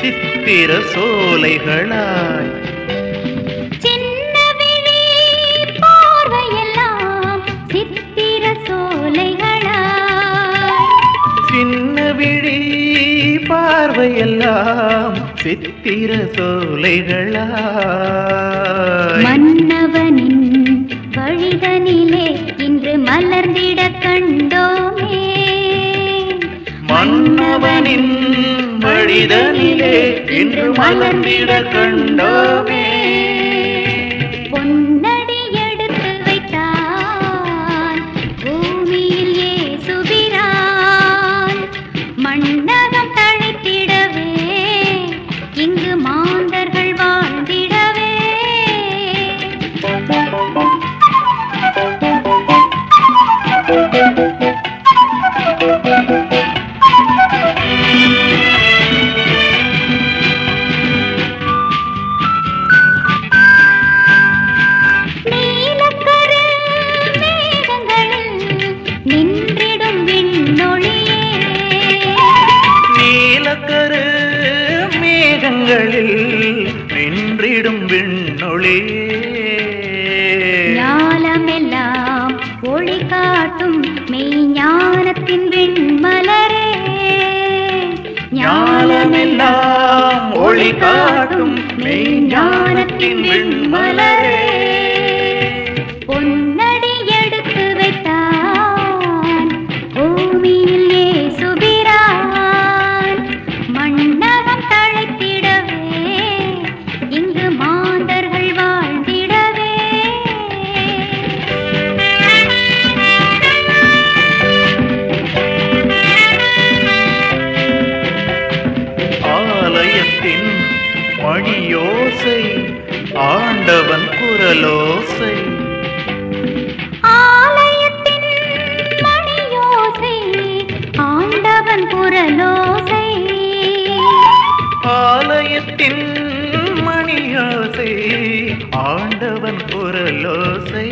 சித்திர சோலைகளாய் சின்ன விழி பார்வையெல்லாம் சித்திர சோலைகளாய் சின்ன விழி பார்வையெல்லாம் சித்திர சோலைகளாய் மன்னவனின் வழிதனிலே இன்று மலர்ந்திட கண்டோமே மன்னவனின் வழிதனிலே இன்று மலர்ந்திட கண்டோமே பொன்னடி எடுத்து வைத்தான் பூமியில் ஏசுகிறான் மன்னகம் தழைத்திடவே இங்கு மாந்தர்கள் வாழ்ந்திடவே நீலக்கரு மேகங்களில் நின்றிடும் விண்ணொளியே நீலக்கரு மேகங்களில் நின்றிடும் விண்ணொளியே ஞாலமெல்லாம் ஒளி காட்டும் மெய்ஞானத்தின் விண்மலரே ஞானமெல்லாம் ஒளி காட்டும் மெய்ஞானத்தின் விண்மலரே பொன்னடி எடுத்து வைத்தான் பூமியில் ஏசுகிறான் மன்னகம் தழைத்திடவே இங்கு மாந்தர்கள் வாழ்ந்திடவே ஆலயத்தின் மணியோசை ஆண்டவன் குரலோசை ஆலயத்தின் மணியோசை ஆண்டவன் குரலோசை ஆலயத்தின் மணியோசை ஆண்டவன் குரலோசை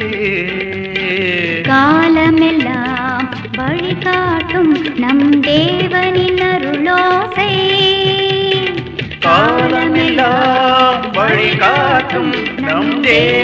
காலமெல்லாம் வழிகாட்டும் நம் தேவனின் அருளோசை காலமெல்லாம் வழிகாட்டும் நம் தேவ